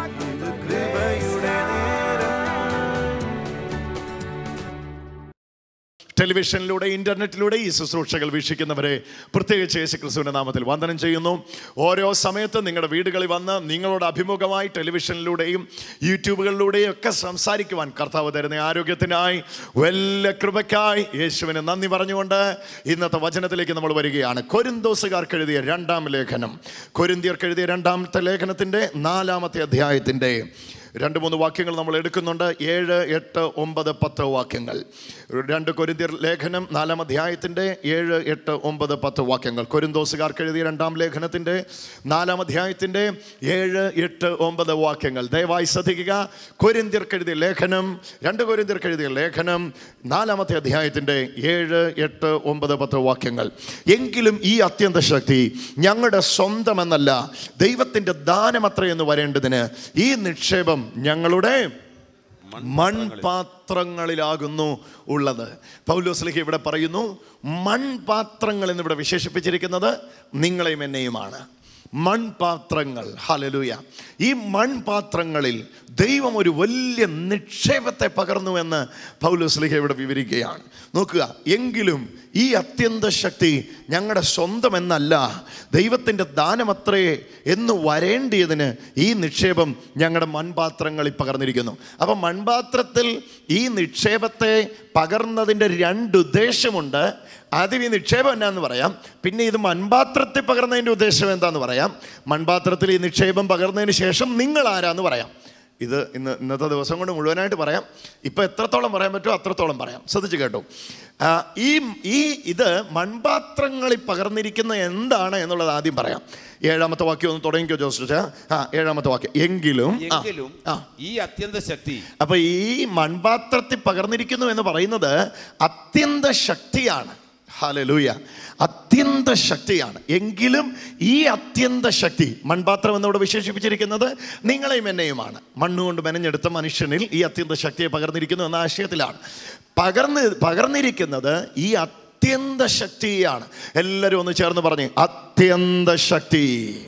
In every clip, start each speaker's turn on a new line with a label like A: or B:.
A: ഇത് കൃപയുടെ നേരം
B: ടെലിവിഷനിലൂടെ ഇന്റർനെറ്റിലൂടെ ഈ ശുശ്രൂഷകൾ വീക്ഷിക്കുന്നവരെ പ്രത്യേകിച്ച് യേശു ക്രിസ്തുവിന്റെ നാമത്തിൽ വന്ദനം ചെയ്യുന്നു ഓരോ സമയത്ത് നിങ്ങളുടെ വീടുകളിൽ വന്ന് നിങ്ങളോട് അഭിമുഖമായി ടെലിവിഷനിലൂടെയും യൂട്യൂബുകളിലൂടെയും ഒക്കെ സംസാരിക്കുവാൻ കർത്താവ് തരുന്ന ആരോഗ്യത്തിനായി വല്ല കൃപയ്ക്കായി യേശുവിന് നന്ദി പറഞ്ഞുകൊണ്ട് ഇന്നത്തെ വചനത്തിലേക്ക് നമ്മൾ വരികയാണ് കൊരിന്തോസുകാർക്ക് എഴുതിയ രണ്ടാം ലേഖനം കൊരിന്തിയർക്ക് എഴുതിയ രണ്ടാമത്തെ ലേഖനത്തിന്റെ നാലാമത്തെ അധ്യായത്തിന്റെ രണ്ട് മൂന്ന് വാക്യങ്ങൾ നമ്മൾ എടുക്കുന്നുണ്ട് ഏഴ് എട്ട് ഒമ്പത് പത്ത് വാക്യങ്ങൾ രണ്ട് കൊരിന്തിയർ ലേഖനം നാലാം അധ്യായത്തിൻ്റെ ഏഴ് എട്ട് ഒമ്പത് പത്ത് വാക്യങ്ങൾ കൊരിന്തോസുകാർക്ക് എഴുതിയ രണ്ടാം ലേഖനത്തിൻ്റെ നാലാം അധ്യായത്തിൻ്റെ ഏഴ് എട്ട് ഒമ്പത് വാക്യങ്ങൾ ദയവായി ശ്രദ്ധിക്കുക കൊരിന്തിയർക്ക് എഴുതിയ ലേഖനം രണ്ട് കൊരിന്തിയർക്ക് എഴുതിയ ലേഖനം നാലാമത്തെ അധ്യായത്തിൻ്റെ ഏഴ് എട്ട് ഒമ്പത് പത്ത് വാക്യങ്ങൾ എങ്കിലും ഈ അത്യന്ത ശക്തി ഞങ്ങളുടെ സ്വന്തമെന്നല്ല ദൈവത്തിൻ്റെ ദാനമത്രയെന്ന് വരേണ്ടതിന് ഈ നിക്ഷേപം ഞങ്ങളുടെ മൺപാത്രങ്ങളിലാകുന്നു ഉള്ളത് പൗലോസ്ലിഹ ഇവിടെ പറയുന്നു മൺപാത്രങ്ങൾ എന്നിവിടെ വിശേഷിപ്പിച്ചിരിക്കുന്നത് നിങ്ങളെയും എന്നെയുമാണ് മൺപാത്രങ്ങൾ ഹലലൂയ ഈ മൺപാത്രങ്ങളിൽ ദൈവം ഒരു വലിയ നിക്ഷേപത്തെ പകർന്നുവെന്ന് പൗലോസ്ലിഹ ഇവിടെ വിവരിക്കുകയാണ് നോക്കുക എങ്കിലും ഈ അത്യന്ത ശക്തി ഞങ്ങളുടെ സ്വന്തം എന്നല്ല ദൈവത്തിൻ്റെ ദാനമത്രേ എന്ന് വരേണ്ടിയതിന് ഈ നിക്ഷേപം ഞങ്ങളുടെ മൺപാത്രങ്ങളിൽ പകർന്നിരിക്കുന്നു അപ്പം മൺപാത്രത്തിൽ ഈ നിക്ഷേപത്തെ പകർന്നതിൻ്റെ രണ്ട് ഉദ്ദേശമുണ്ട് ആദ്യം ഈ നിക്ഷേപം എന്നാന്ന് പറയാം പിന്നെ ഇത് മൺപാത്രത്തിൽ പകർന്നതിൻ്റെ ഉദ്ദേശം എന്താന്ന് പറയാം മൺപാത്രത്തിൽ ഈ നിക്ഷേപം പകർന്നതിന് ശേഷം നിങ്ങൾ ആരാന്ന് പറയാം ഇത് ഇന്ന് ഇന്നത്തെ ദിവസം കൊണ്ട് മുഴുവനായിട്ട് പറയാം ഇപ്പം എത്രത്തോളം പറയാൻ പറ്റുമോ അത്രത്തോളം പറയാം ശ്രദ്ധിച്ച് കേട്ടോ ആ, ഈ ഈ ഇത് മൺപാത്രങ്ങളിൽ പകർന്നിരിക്കുന്ന എന്താണ് എന്നുള്ളത് ആദ്യം പറയാം ഏഴാമത്തെ വാക്യം ഒന്ന് തുടങ്ങിക്കോ ജോസ് ആ ഏഴാമത്തെ വാക്യം എങ്കിലും ആ,
C: എങ്കിലും
B: ആ
C: ഈ അത്യന്ത ശക്തി
B: അപ്പൊ ഈ മൺപാത്രത്തിൽ പകർന്നിരിക്കുന്നു എന്ന് പറയുന്നത് അത്യന്ത ശക്തിയാണ് ഹാലലൂയ അത്യന്ത ശക്തിയാണ് എങ്കിലും ഈ അത്യന്ത ശക്തി മൺപാത്രം എന്നിവിടെ വിശേഷിപ്പിച്ചിരിക്കുന്നത് നിങ്ങളെയും എന്നെയുമാണ് മണ്ണുകൊണ്ട് മെനഞ്ഞെടുത്ത മനുഷ്യനിൽ ഈ അത്യന്ത ശക്തിയെ പകർന്നിരിക്കുന്നു എന്ന ആശയത്തിലാണ് പകർന്ന് പകർന്നിരിക്കുന്നത് ഈ അത്യന്ത ശക്തിയാണ് എല്ലാവരും ഒന്ന് ചേർന്ന് പറഞ്ഞ് അത്യന്ത ശക്തി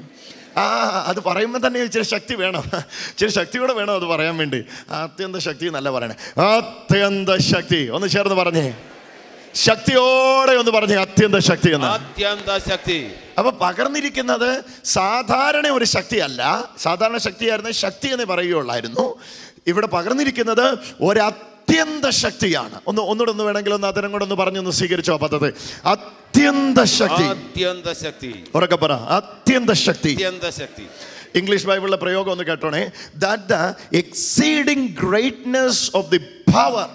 B: ആ അത് പറയുമ്പോൾ തന്നെ ഇച്ചിരി ശക്തി വേണം ഇച്ചിരി ശക്തിയോടെ വേണം അത് പറയാൻ വേണ്ടി അത്യന്ത ശക്തി എന്നല്ല പറയണേ അത്യന്ത ശക്തി ഒന്ന് ചേർന്ന് പറഞ്ഞേ ശക്തിയോടെ ഒന്ന് പറഞ്ഞേ അത്യന്ത ശക്തി എന്ന്
C: അത്യന്ത ശക്തി
B: അപ്പൊ പകർന്നിരിക്കുന്നത് സാധാരണ ഒരു ശക്തിയല്ല സാധാരണ ശക്തിയായിരുന്നു ശക്തി എന്ന് പറയുകയുള്ളായിരുന്നു ഇവിടെ പകർന്നിരിക്കുന്നത് ഒരു അത്യന്ത ശക്തിയാണ് ഒന്ന് ഒന്നുകൂടെ ഒന്ന് വേണമെങ്കിൽ ഒന്ന് അതിനും കൂടെ ഒന്ന് പറഞ്ഞൊന്ന് സ്വീകരിച്ചോ പദ്ധതി അത്യന്ത ശക്തി
C: അത്യന്ത ശക്തി
B: ഉറക്കെ പറ അത്യന്ത ശക്തി
C: അത്യന്ത ശക്തി
B: ഇംഗ്ലീഷ് ബൈബിളിലെ പ്രയോഗം ഒന്ന് കേട്ടോണേ that the exceeding greatness of the power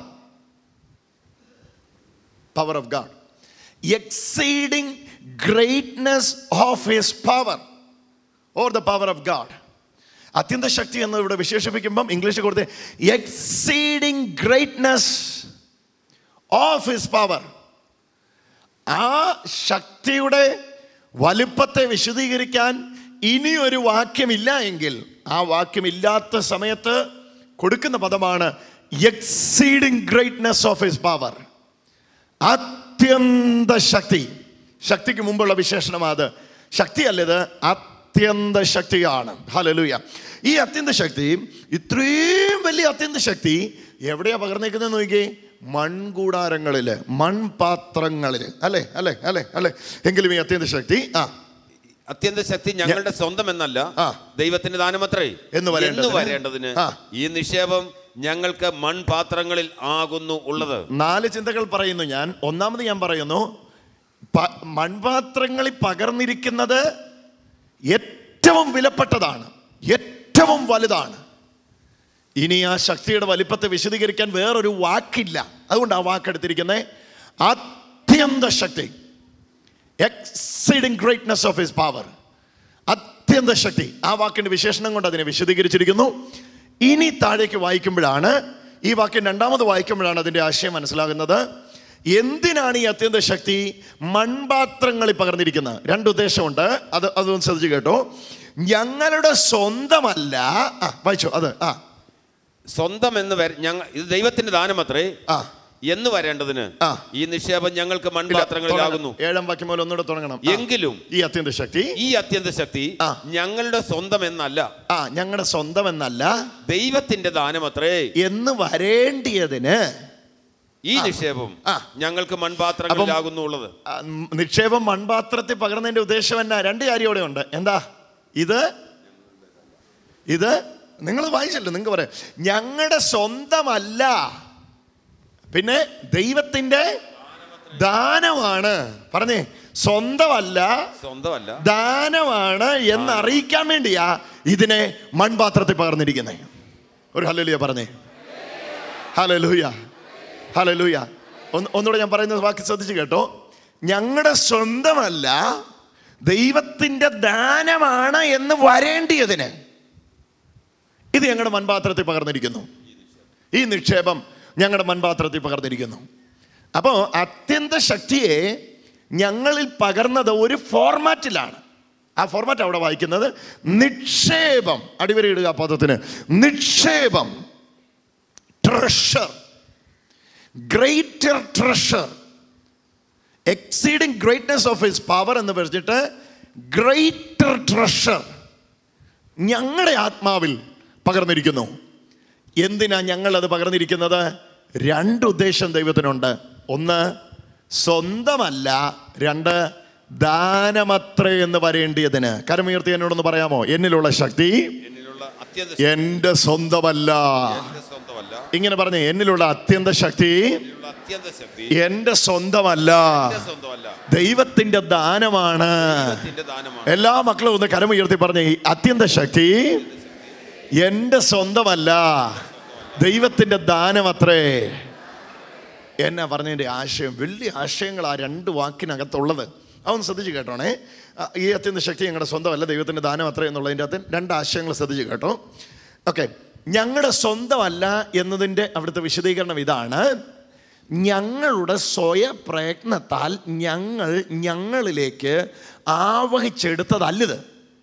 B: power of God exceeding greatness of his power or the power of God അത്യന്ത ശക്തി എന്ന് ഇവിടെ വിശേഷിപ്പിക്കുമ്പം ഇംഗ്ലീഷ് കൊടുത്ത് exceeding greatness of his power ആ ശക്തിയുടെ വലുപ്പത്തെ വിശദീകരിക്കാൻ ഇനിയൊരു വാക്യമില്ല എങ്കിൽ ആ വാക്യമില്ലാത്ത സമയത്ത് കൊടുക്കുന്ന പദമാണ് exceeding greatness of his power അത്യന്ത ശക്തി ശക്തിക്ക് മുമ്പുള്ള വിശേഷണം അത് ശക്തിയല്ലത് അത്യന്ത ശക്തിയാണ് ഹലലൂയ ഈ അത്യന്ത ശക്തി ഇത്രയും വലിയ അത്യന്ത ശക്തി എവിടെയാ പകർന്നേക്കുന്നത് നോക്കിയേ മൺകൂടാരങ്ങളിൽ മൺപാത്രങ്ങളിൽ അല്ലേ അല്ലേ അല്ലേ അല്ലേ എങ്കിലും ഈ അത്യന്ത ശക്തി ആ
C: അത്യന്ത ശക്തി ഞങ്ങളുടെ സ്വന്തം എന്നല്ല
B: ആ.
C: ദൈവത്തിന്റെ ദാനമത്രേ
B: എന്ന് വരേണ്ടതിന്.
C: വരേണ്ടതിന്
B: ആ.
C: ഈ നിക്ഷേപം ഞങ്ങൾക്ക് മൺപാത്രങ്ങളിൽ ആകുന്നു ഉള്ളത്
B: നാല് ചിന്തകൾ പറയുന്നു ഞാൻ ഒന്നാമത് ഞാൻ പറയുന്നു പ- മൺപാത്രങ്ങളിൽ പകർന്നിരിക്കുന്നത് ഏറ്റവും വിലപ്പെട്ടതാണ് ഏറ്റവും വലുതാണ് ഇനി ആ ശക്തിയുടെ വലിപ്പത്തെ വിശദീകരിക്കാൻ വേറൊരു വാക്കില്ല അതുകൊണ്ട് ആ വാക്കെടുത്തിരിക്കുന്നത് അത്യന്ത ശക്തി exceeding greatness of his power അത്യന്ത ശക്തി ആ വാക്കിന്റെ വിശേഷണം കൊണ്ട് അതിനെ വിശദീകരിച്ചിരിക്കുന്നു ഇനി താഴേക്ക് വായിക്കുമ്പോഴാണ് ഈ വാക്യം രണ്ടാമത് വായിക്കുമ്പോഴാണ് അതിന്റെ ആശയം മനസ്സിലാകുന്നത് എന്തിനാണ് ഈ അത്യന്ത ശക്തി മൺപാത്രങ്ങളിൽ പകർന്നിരിക്കുന്നത് രണ്ട് ഉദ്ദേശമുണ്ട് അത് അതൊന്ന് ശ്രദ്ധിച്ചു കേട്ടോ ഞങ്ങളുടെ സ്വന്തമല്ല ആ വായിച്ചോ അത് ആ
C: സ്വന്തം എന്ന് വര- ഞങ്ങൾ ഇത് ദൈവത്തിന്റെ ദാനമത്രേ
B: ആ
C: എന്ന് വരേണ്ടതിന്
B: ആ.
C: ഈ നിക്ഷേപം ഞങ്ങൾക്ക്
B: ഇല്ല,
C: മൺപാത്രങ്ങളിലാകുന്നു
B: തുടങ്ങണം. ഏഴാം വാക്യം മുതൽ ഒന്നുകൂടെ തുടങ്ങണം ആ.
C: എങ്കിലും
B: ഈ അത്യന്ത ശക്തി
C: ഈ അത്യന്ത ശക്തി
B: ആ.
C: ഞങ്ങളുടെ സ്വന്തം എന്നല്ല
B: ആ ഞങ്ങളുടെ സ്വന്തം എന്നല്ല
C: ദൈവത്തിന്റെ ദാനമത്രേ
B: എന്ന് വരേണ്ടിയതിന്
C: ഈ നിക്ഷേപം
B: ആ.
C: ഞങ്ങൾക്ക് മൺപാത്രങ്ങളിലാകുന്നു ഉള്ളത്
B: ആ, ഉം, നിക്ഷേപം മൺപാത്രത്തിൽ പകർന്നതിന്റെ ഉദ്ദേശം എന്നാ രണ്ട് കാര്യം ഇവിടെ ഉണ്ട് എന്താ ഇത് ഇത് നിങ്ങൾ വായിച്ചല്ലോ നിങ്ങൾക്ക് പറയാം ഞങ്ങളുടെ സ്വന്തമല്ല പിന്നെ ദൈവത്തിന്റെ ദാനമാണ് പറഞ്ഞേ സ്വന്തമല്ല
C: സ്വന്തമല്ല
B: ദാനമാണ് എന്നറിയിക്കാൻ വേണ്ടിയാ ഇതിനെ മൺപാത്രത്തിൽ പകർന്നിരിക്കുന്നത് ഒരു ഹലലുയ പറഞ്ഞേ ഹലലൂയ ഹലലൂയ ഒന്ന് ഒന്നുകൂടെ ഞാൻ പറയുന്നത് വാക്ക് ശ്രദ്ധിച്ച് കേട്ടോ ഞങ്ങളുടെ സ്വന്തമല്ല ദൈവത്തിൻ്റെ ദാനമാണ് എന്ന് വരേണ്ടിയതിന് ഇത് ഞങ്ങളുടെ മൺപാത്രത്തിൽ പകർന്നിരിക്കുന്നു ഈ നിക്ഷേപം ഞങ്ങളുടെ മൺപാത്രത്തിൽ പകർന്നിരിക്കുന്നു അപ്പോൾ അത്യന്ത ശക്തിയെ ഞങ്ങളിൽ പകർന്നത് ഒരു ഫോർമാറ്റിലാണ് ആ ഫോർമാറ്റ് അവിടെ വായിക്കുന്നത് നിക്ഷേപം അടിവരയിടുക ആ പദത്തിന് നിക്ഷേപം treasure greater treasure exceeding greatness of his power എന്ന് പറഞ്ഞിട്ട് ഗ്രേറ്റർ ട്രഷർ ഞങ്ങളുടെ ആത്മാവിൽ പകർന്നിരിക്കുന്നു എന്തിനാ ഞങ്ങൾ അത് പകർന്നിരിക്കുന്നത് രണ്ട് ഉദ്ദേശം ദൈവത്തിനുണ്ട് ഒന്ന് സ്വന്തമല്ല രണ്ട് ദാനമത്രേ എന്ന് വരേണ്ടിയതിന് കരമുയർത്തി എന്നോടൊന്ന് പറയാമോ എന്നിലുള്ള ശക്തി
C: എന്നിലുള്ള അത്യന്ത
B: എൻ്റെ സ്വന്തമല്ല
C: എന്റെ സ്വന്തമല്ല
B: ഇങ്ങനെ പറഞ്ഞേ എന്നിലുള്ള അത്യന്ത ശക്തി
C: എന്നിലുള്ള അത്യന്ത ശക്തി
B: എൻ്റെ സ്വന്തമല്ല
C: എന്റെ സ്വന്തമല്ല
B: ദൈവത്തിന്റെ ദാനമാണ്
C: ദൈവത്തിന്റെ ദാനമാണ്
B: എല്ലാ മക്കളും ഒന്ന് കരമുയർത്തി പറഞ്ഞേ ഈ അത്യന്ത ശക്തി എൻ്റെ സ്വന്തമല്ല ദൈവത്തിന്റെ ദാനമത്രേ എന്നാ പറഞ്ഞതിൻ്റെ ആശയം വലിയ ആശയങ്ങൾ ആ രണ്ട് വാക്കിനകത്തുള്ളത് അതൊന്ന് ശ്രദ്ധിച്ച് കേട്ടോണേ ആ, ഈ അത്യന്ത ശക്തി ഞങ്ങളുടെ സ്വന്തമല്ല ദൈവത്തിൻ്റെ ദാനം അത്ര എന്നുള്ളതിൻ്റെ അകത്ത് രണ്ട് ആശയങ്ങൾ ശ്രദ്ധിച്ച് കേട്ടോ ഓക്കെ ഞങ്ങളുടെ സ്വന്തമല്ല എന്നതിൻ്റെ അവിടുത്തെ വിശദീകരണം ഇതാണ് ഞങ്ങളുടെ സ്വയ പ്രയത്നത്താൽ ഞങ്ങൾ ഞങ്ങളിലേക്ക് ആവഹിച്ചെടുത്തതല്ലിത്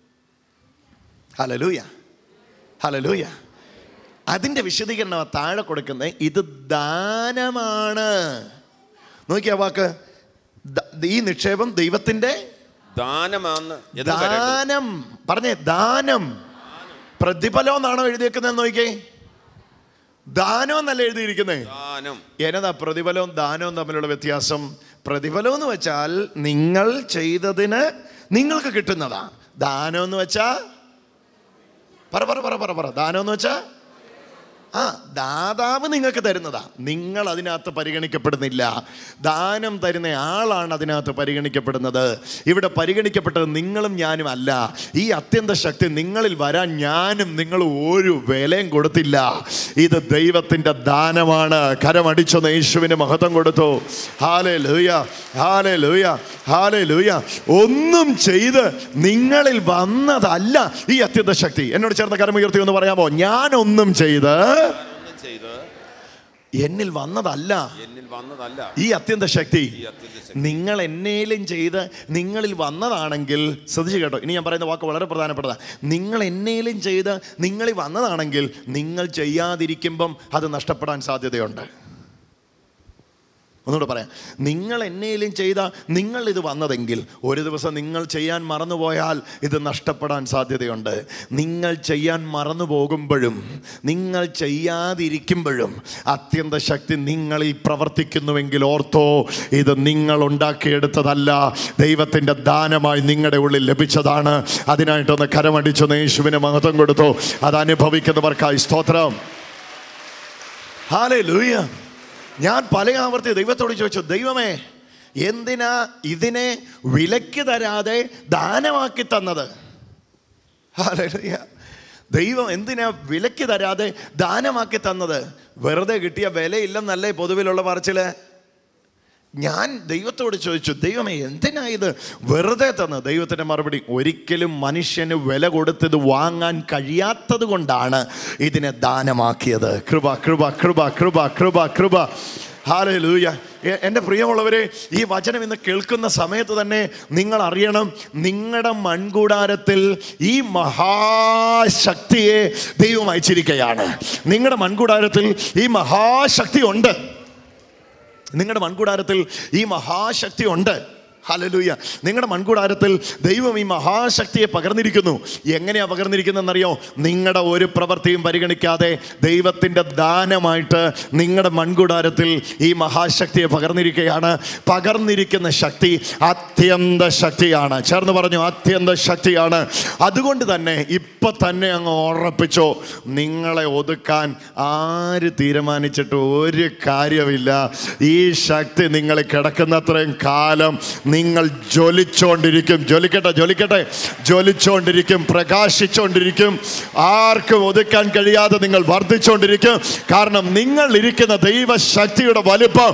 B: ഹലലൂയ ഹലലൂയ അതിൻ്റെ വിശദീകരണം താഴെ കൊടുക്കുന്നത് ഇത് ദാനമാണ് നോക്കിയ വാക്ക് ദ- ഈ നിക്ഷേപം ദൈവത്തിൻ്റെ
C: ദാനമാണ് എന്ന് വരേണ്ടത്.
B: ദാനം പറഞ്ഞേ ദാനം പ്രതിഫലം എന്നാണോ എഴുതിയേക്കുന്നത് നോക്കിയേ ദാനം എന്നല്ല എഴുതിയിരിക്കുന്നത്
C: ദാനം
B: എന്നതാ പ്രതിഫലവും ദാനവും തമ്മിലുള്ള വ്യത്യാസം പ്രതിഫലം എന്ന് വെച്ചാൽ നിങ്ങൾ ചെയ്തതിന് നിങ്ങൾക്ക് കിട്ടുന്നതാ ദാനം എന്ന് വെച്ചാ പറ പറ പറ പറ പറ ദാനം എന്ന് വെച്ചാ ആ ദാതാവ് നിങ്ങൾക്ക് തരുന്നതാ നിങ്ങൾ അതിനകത്ത് പരിഗണിക്കപ്പെടുന്നില്ല ദാനം തരുന്ന ആളാണ് അതിനകത്ത് പരിഗണിക്കപ്പെടുന്നത് ഇവിടെ പരിഗണിക്കപ്പെട്ടത് നിങ്ങളും ഞാനും അല്ല ഈ അത്യന്ത ശക്തി നിങ്ങളിൽ വരാൻ ഞാനും നിങ്ങൾ ഒരു വിലയും കൊടുത്തില്ല ഇത് ദൈവത്തിൻ്റെ ദാനമാണ് കരമടിച്ചൊന്ന് യേശുവിന് മഹത്വം കൊടുത്തു ഹാലേ ലൂയ ഹാലേ ലൂയ ഹാലേ ലൂയ ഒന്നും ചെയ്ത് നിങ്ങളിൽ വന്നതല്ല ഈ അത്യന്ത ശക്തി എന്നോട് ചേർന്ന് കരമുയർത്തി എന്ന് പറയാമോ ഞാനൊന്നും ചെയ്ത്
C: ഒന്നും ചെയ്ത്
B: എന്നിൽ വന്നതല്ല
C: എന്നിൽ വന്നതല്ല
B: ഈ അത്യന്ത ശക്തി
C: ഈ അത്യന്ത ശക്തി
B: നിങ്ങൾ എന്നേലും ചെയ്ത് നിങ്ങളിൽ വന്നതാണെങ്കിൽ ശ്രദ്ധിച്ചു കേട്ടോ ഇനി ഞാൻ പറയുന്ന വാക്ക് വളരെ പ്രധാനപ്പെട്ടതാണ് നിങ്ങൾ എന്നേലും ചെയ്ത് നിങ്ങളിൽ വന്നതാണെങ്കിൽ നിങ്ങൾ ചെയ്യാതിരിക്കുമ്പം അത് നഷ്ടപ്പെടാൻ സാധ്യതയുണ്ട് ഒന്നുകൂടെ പറയാം നിങ്ങൾ എന്നേലും ചെയ്ത നിങ്ങൾ ഇത് വന്നതെങ്കിൽ ഒരു ദിവസം നിങ്ങൾ ചെയ്യാൻ മറന്നുപോയാൽ ഇത് നഷ്ടപ്പെടാൻ സാധ്യതയുണ്ട് നിങ്ങൾ ചെയ്യാൻ മറന്നു പോകുമ്പോഴും നിങ്ങൾ ചെയ്യാതിരിക്കുമ്പോഴും അത്യന്ത ശക്തി നിങ്ങളിൽ പ്രവർത്തിക്കുന്നുവെങ്കിൽ ഓർത്തോ ഇത് നിങ്ങൾ ഉണ്ടാക്കിയെടുത്തതല്ല ദൈവത്തിൻ്റെ ദാനമായി നിങ്ങളുടെ ഉള്ളിൽ ലഭിച്ചതാണ് അതിനായിട്ടൊന്ന് കരമടിച്ചൊന്ന് യേശുവിന് മഹത്വം കൊടുത്തു അത് അനുഭവിക്കുന്നവർക്കായി സ്തോത്രം ഹാലേ ലൂയ ഞാൻ പല ആവർത്തി ദൈവത്തോട് ചോദിച്ചു ദൈവമേ എന്തിനാ ഇതിനെ വിലക്ക് തരാതെ ദാനമാക്കി തന്നത് ഹല്ലേലൂയ. ദൈവം എന്തിനാ വിലക്ക് തരാതെ ദാനമാക്കി തന്നത് വെറുതെ കിട്ടിയ വിലയില്ലെന്നല്ലേ പൊതുവിലുള്ള പറച്ചില് ഞാൻ ദൈവത്തോട് ചോദിച്ചു ദൈവമേ എന്തിനാ ഇത് വെറുതെ തന്ന് ദൈവത്തിൻ്റെ മറുപടി ഒരിക്കലും മനുഷ്യന് വില കൊടുത്തത് വാങ്ങാൻ കഴിയാത്തത് കൊണ്ടാണ് ഇതിനെ ദാനമാക്കിയത് കൃപ കൃപ കൃപ കൃപ കൃപ കൃപ ഹാലേ ലൂയ എൻ്റെ പ്രിയമുള്ളവരെ ഈ വചനം ഇന്ന് കേൾക്കുന്ന സമയത്ത് തന്നെ നിങ്ങൾ അറിയണം നിങ്ങളുടെ മൺകൂടാരത്തിൽ ഈ മഹാശക്തിയെ ദൈവം അയച്ചിരിക്കുകയാണ് നിങ്ങളുടെ മൺകൂടാരത്തിൽ ഈ മഹാശക്തി ഉണ്ട് നിങ്ങളുടെ മൺകൂടാരത്തിൽ ഈ മഹാശക്തി ഉണ്ട് ഹലലൂയ നിങ്ങളുടെ മൺകൂടാരത്തിൽ ദൈവം ഈ മഹാശക്തിയെ പകർന്നിരിക്കുന്നു എങ്ങനെയാ പകർന്നിരിക്കുന്നതെന്നറിയോ നിങ്ങളുടെ ഒരു പ്രവൃത്തിയും പരിഗണിക്കാതെ ദൈവത്തിൻ്റെ ദാനമായിട്ട് നിങ്ങളുടെ മൺകൂടാരത്തിൽ ഈ മഹാശക്തിയെ പകർന്നിരിക്കുകയാണ് പകർന്നിരിക്കുന്ന ശക്തി അത്യന്ത ശക്തിയാണ് ചേർന്ന് പറഞ്ഞു അത്യന്ത ശക്തിയാണ് അതുകൊണ്ട് തന്നെ ഇപ്പൊ തന്നെ അങ്ങ് ഉറപ്പിച്ചോ നിങ്ങളെ ഒതുക്കാൻ ആര് തീരുമാനിച്ചിട്ട് ഒരു കാര്യമില്ല ഈ ശക്തി നിങ്ങൾ കിടക്കുന്നത്രയും കാലം നിങ്ങൾ ജ്വലിച്ചോണ്ടിരിക്കും ജ്വലിക്കട്ടെ ജ്വലിക്കട്ടെ ജ്വലിച്ചോണ്ടിരിക്കും പ്രകാശിച്ചോണ്ടിരിക്കും ആർക്കും ഒതുക്കാൻ കഴിയാതെ നിങ്ങൾ വർദ്ധിച്ചുകൊണ്ടിരിക്കും കാരണം നിങ്ങൾ ഇരിക്കുന്ന ദൈവശക്തിയുടെ വലുപ്പം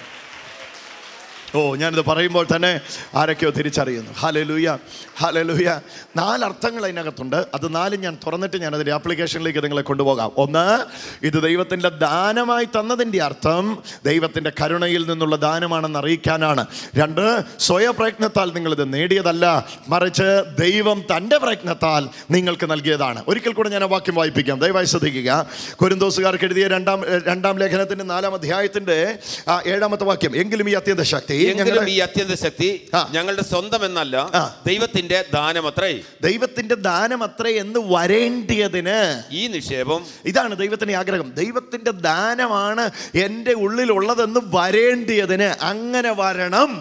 B: ഓ ഞാനിത് പറയുമ്പോൾ തന്നെ ആരൊക്കെയോ തിരിച്ചറിയുന്നു ഹലലൂയ ഹലലൂയ നാലർത്ഥങ്ങൾ അതിനകത്തുണ്ട് അത് നാലും ഞാൻ തുറന്നിട്ട് ഞാൻ അതിൻ്റെ ആപ്ലിക്കേഷനിലേക്ക് നിങ്ങളെ കൊണ്ടുപോകാം ഒന്ന് ഇത് ദൈവത്തിൻ്റെ ദാനമായി തന്നതിൻ്റെ അർത്ഥം ദൈവത്തിൻ്റെ കരുണയിൽ നിന്നുള്ള ദാനമാണെന്ന് അറിയിക്കാനാണ് രണ്ട് സ്വയപ്രയത്നത്താൽ നിങ്ങളിത് നേടിയതല്ല മറിച്ച് ദൈവം തൻ്റെ പ്രയത്നത്താൽ നിങ്ങൾക്ക് നൽകിയതാണ് ഒരിക്കൽ കൂടെ ഞാൻ ആ വാക്യം വായിപ്പിക്കാം ദയവായി ശ്രദ്ധിക്കുക കുരുന്തോസുകാർക്ക് എഴുതിയ രണ്ടാം രണ്ടാം ലേഖനത്തിൻ്റെ നാലാം അധ്യായത്തിൻ്റെ ആ, ഏഴാമത്തെ വാക്യം എങ്കിലും ഈ അത്യന്ത ശക്തി
C: എങ്കിലും
B: ഞങ്ങളുടെ
C: ഈ അത്യന്ത ശക്തി
B: ആ.
C: ഞങ്ങളുടെ സ്വന്തം എന്നല്ല
B: ആ.
C: ദൈവത്തിന്റെ ദാനമത്രേ
B: ദൈവത്തിന്റെ ദാനം അത്ര എന്ന് വരേണ്ടിയതിന്
C: ഈ നിക്ഷേപം
B: ഇതാണ് ദൈവത്തിന്റെ ആഗ്രഹം ദൈവത്തിന്റെ ദാനമാണ് എൻ്റെ ഉള്ളിലുള്ളതെന്ന് വരേണ്ടിയതിന് അങ്ങനെ വരണം